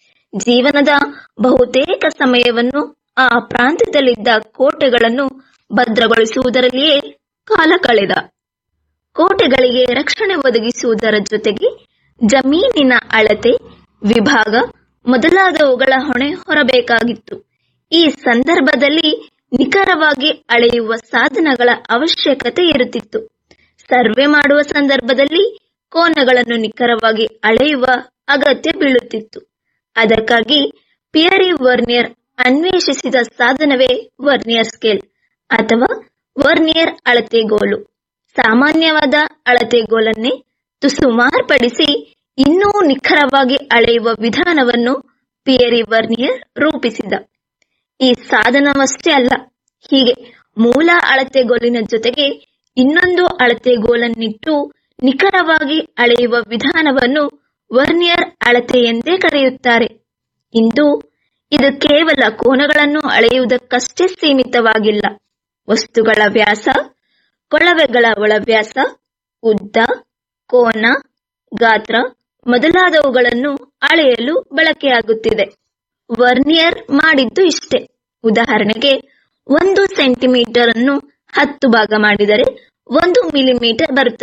ಜೀವನದ ಬಹುತೇಕ ಸಮಯವನ್ನು ಆ ಪ್ರಾಂತ್ಯದಲ್ಲಿದ್ದ ಕೋಟೆಗಳನ್ನು ಭದ್ರಗೊಳಿಸುವುದರಲ್ಲಿಯೇ ಕಾಲ ಕಳೆದ ಕೋಟೆಗಳಿಗೆ ರಕ್ಷಣೆ ಒದಗಿಸುವುದರ ಜೊತೆಗೆ ಜಮೀನಿನ ಅಳತೆ ವಿಭಾಗ ಮೊದಲಾದವುಗಳ ಹೊಣೆ ಹೊರಬೇಕಾಗಿತ್ತು ಈ ಸಂದರ್ಭದಲ್ಲಿ ನಿಖರವಾಗಿ ಅಳೆಯುವ ಸಾಧನಗಳ ಅವಶ್ಯಕತೆ ಇರುತ್ತಿತ್ತು ಸರ್ವೆ ಮಾಡುವ ಸಂದರ್ಭದಲ್ಲಿ ಕೋನಗಳನ್ನು ನಿಖರವಾಗಿ ಅಳೆಯುವ ಅಗತ್ಯ ಬೀಳುತ್ತಿತ್ತು ಅದಕ್ಕಾಗಿ ಪಿಯರಿ ವರ್ನಿಯರ್ ಅನ್ವೇಷಿಸಿದ ಸಾಧನವೇ ವರ್ನಿಯರ್ ಸ್ಕೇಲ್ ಅಥವಾ ವರ್ನಿಯರ್ ಅಳತೆಗೋಲು ಸಾಮಾನ್ಯವಾದ ಅಳತೆಗೋಲನ್ನೇ ತುಸು ಮಾರ್ಪಡಿಸಿ ಇನ್ನೂ ನಿಖರವಾಗಿ ಅಳೆಯುವ ವಿಧಾನವನ್ನು ಪಿಯರಿ ವರ್ನಿಯರ್ ರೂಪಿಸಿದ ಈ ಸಾಧನವಷ್ಟೇ ಅಲ್ಲ ಹೀಗೆ ಮೂಲ ಅಳತೆಗೋಲಿನ ಜೊತೆಗೆ ಇನ್ನೊಂದು ಅಳತೆಗೋಲನ್ನಿಟ್ಟು ನಿಖರವಾಗಿ ಅಳೆಯುವ ವಿಧಾನವನ್ನು ವರ್ನಿಯರ್ ಅಳತೆ ಎಂದೇ ಕರೆಯುತ್ತಾರೆ ಇಂದು ಇದು ಕೇವಲ ಕೋನಗಳನ್ನು ಅಳೆಯುವುದಕ್ಕಷ್ಟೇ ಸೀಮಿತವಾಗಿಲ್ಲ ವಸ್ತುಗಳ ವ್ಯಾಸ ಕೊಳವೆಗಳ ಒಳವ್ಯಾಸ ಉದ್ದ ಕೋನ ಗಾತ್ರ ಮೊದಲಾದವುಗಳನ್ನು ಅಳೆಯಲು ಬಳಕೆಯಾಗುತ್ತಿದೆ ವರ್ನಿಯರ್ ಮಾಡಿದ್ದು ಇಷ್ಟೇ ಉದಾಹರಣೆಗೆ ಒಂದು ಸೆಂಟಿಮೀಟರ್ ಅನ್ನು ಹತ್ತು ಭಾಗ ಮಾಡಿದರೆ ಒಂದು ಮಿಲಿಮೀಟರ್ ಬರುತ್ತದೆ